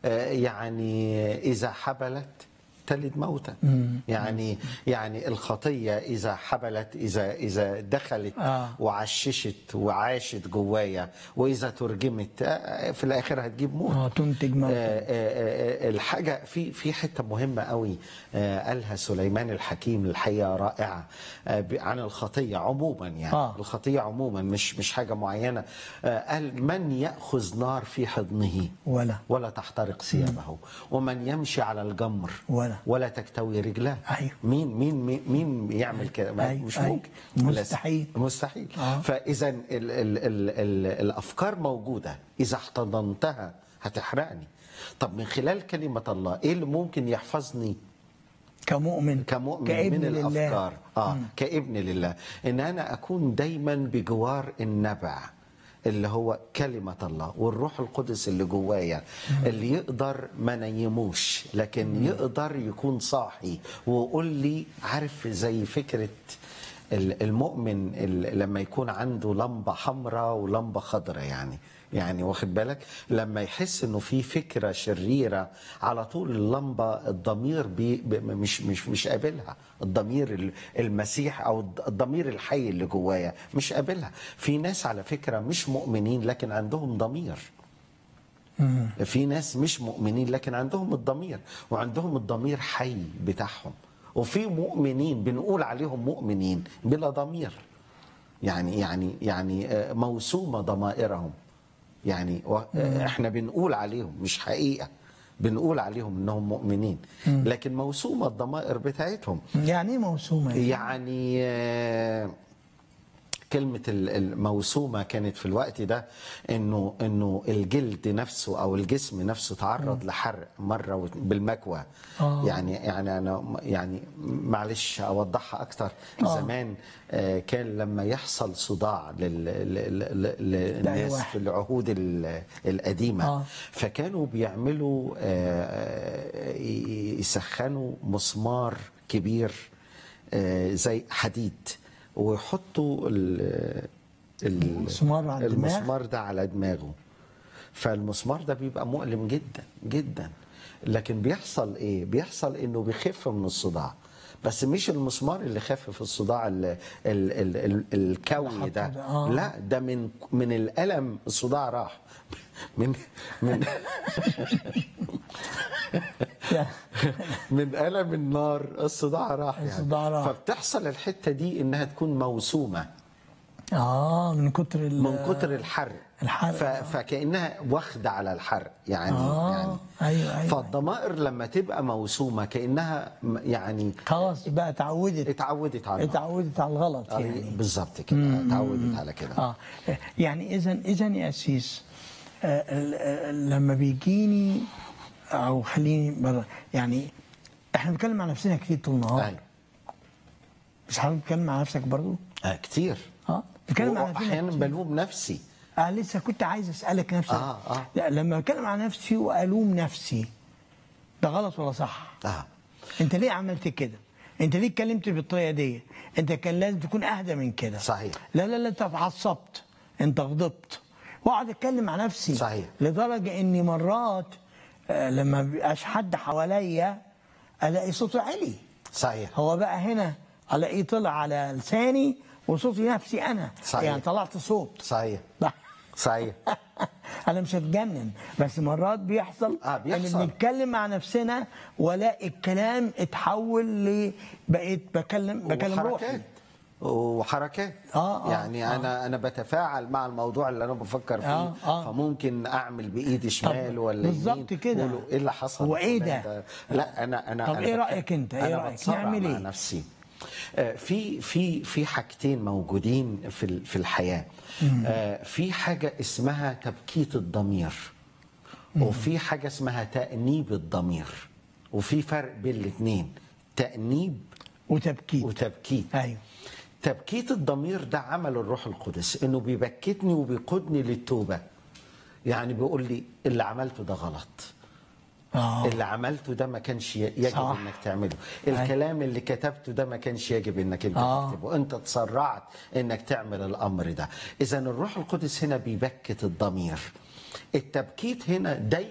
آه، يعني اذا حبلت تلد موتا يعني يعني الخطيه اذا حبلت اذا اذا دخلت آه. وعششت وعاشت جوايا واذا ترجمت آه، في الاخر هتجيب موت اه تنتج موت آه، آه، آه، الحاجه في في حته مهمه قوي آه، قالها سليمان الحكيم الحقيقه رائعه آه، ب- عن الخطيه عموما يعني آه. الخطيه عموما مش مش حاجه معينه آه، قال من ياخذ نار في حضنه ولا ولا تحترق ثيابه ومن يمشي على الجمر ولا. ولا تكتوي رجلاه أيوه. مين مين مين, مين يعمل كده ما- أيوه، مش أيوه. ممكن مستحيل. مستحيل آه. فاذا ال ال ال ال الافكار موجوده اذا احتضنتها هتحرقني طب من خلال كلمه الله ايه اللي ممكن يحفظني كمؤمن كمؤمن كابن من لله. الافكار اه كابن لله ان انا اكون دايما بجوار النبع اللي هو كلمة الله والروح القدس اللي جوايا اللي يقدر ما نيموش لكن يقدر يكون صاحي ويقول لي عارف زي فكرة ال- المؤمن ال- لما يكون عنده لمبة حمراء ولمبة خضراء يعني يعني واخد بالك لما يحس انه في فكره شريره على طول اللمبه الضمير بي بي- مش مش مش قابلها الضمير ال- المسيح او الض- الضمير الحي اللي جوايا مش قابلها في ناس على فكره مش مؤمنين لكن عندهم ضمير في ناس مش مؤمنين لكن عندهم الضمير وعندهم الضمير حي بتاعهم وفي مؤمنين بنقول عليهم مؤمنين بلا ضمير يعني يعني يعني آه، موسومه ضمائرهم يعني و- آه، احنا بنقول عليهم مش حقيقه بنقول عليهم انهم مؤمنين لكن موسومه الضمائر بتاعتهم يعني ايه موسومه يعني آه، كلمة ال- الموسومة كانت في الوقت ده انه انه الجلد نفسه او الجسم نفسه تعرض لحرق مرة وت- بالمكوى آه. يعني يعني انا م- يعني معلش اوضحها اكتر آه. زمان آه، كان لما يحصل صداع لل- لل- لل- للناس واحد. في العهود ال- القديمة آه. فكانوا بيعملوا آه، ي- يسخنوا مسمار كبير آه، زي حديد ويحطوا ال- ال- المسمار على الدماغ؟ المسمار ده على دماغه فالمسمار ده بيبقى مؤلم جدا جدا لكن بيحصل ايه بيحصل انه بيخف من الصداع بس مش المسمار اللي خفف الصداع ال ال ال ال الكوي حطه ده ده، آه. لا ده من من الالم الصداع راح من من من الم النار الصداع راح يعني الصداع راح. فبتحصل الحته دي انها تكون موسومه اه من كتر ال- من كتر الحرق الحرق، ف... آه. فكانها واخده على الحرق يعني آه، يعني أيوة، أيوة. فالضمائر لما تبقى موسومه كانها م- يعني خلاص بقى اتعودت اتعودت على اتعودت على الغلط آه، يعني بالظبط كده اتعودت على كده اه يعني اذا اذا يا اسيس آه، ال- آه، لما بيجيني او خليني برا يعني احنا بنتكلم عن نفسنا كتير طول النهار أيوة. مش حضرتك بتتكلم مع نفسك برضو؟ آه كتير اه بتتكلم عن نفسنا احيانا كتير. بلوم نفسي آه لسه كنت عايز اسالك نفسك آه، آه. لا لما بتكلم عن نفسي والوم نفسي ده غلط ولا صح؟ اه انت ليه عملت كده؟ انت ليه اتكلمت بالطريقه دي؟ انت كان لازم تكون اهدى من كده صحيح. لا لا لا انت اتعصبت انت غضبت واقعد اتكلم مع نفسي صحيح. لدرجه اني مرات آه، لما بيبقاش حد حواليا الاقي صوتي عالي صحيح هو بقى هنا الاقيه طلع على لساني وصوتي نفسي انا صحيح. يعني طلعت صوت صحيح صحيح انا مش هتجنن بس مرات بيحصل آه، بيحصل. ان بنتكلم مع نفسنا والاقي الكلام اتحول ل بقيت بكلم بكلم روحي وحركات وحركات آه، آه، يعني آه. انا انا بتفاعل مع الموضوع اللي انا بفكر فيه آه، آه. فممكن اعمل بايدي شمال طب ولا بالظبط يمين كده. يقولوا ايه اللي حصل هو إيه فلان ده؟ لا انا انا طب أنا إيه بك- رأيك أنت؟ إيه أنا رأيك؟ بتسرع نعمل مع إيه؟ نفسي آه، في في في حاجتين موجودين في ال- في الحياه آه، في حاجه اسمها تبكيت الضمير وفي حاجه اسمها تانيب الضمير وفي فرق بين الاثنين تانيب وتبكيت وتبكيت ايوه تبكيت الضمير ده عمل الروح القدس انه بيبكتني وبيقودني للتوبه يعني بيقول لي اللي عملته ده غلط اه اللي عملته ده ما كانش ي- يجب صح. انك تعمله الكلام اللي كتبته ده ما كانش يجب انك انت آه. تكتبه انت تسرعت انك تعمل الامر ده اذا الروح القدس هنا بيبكت الضمير التبكيت هنا دايما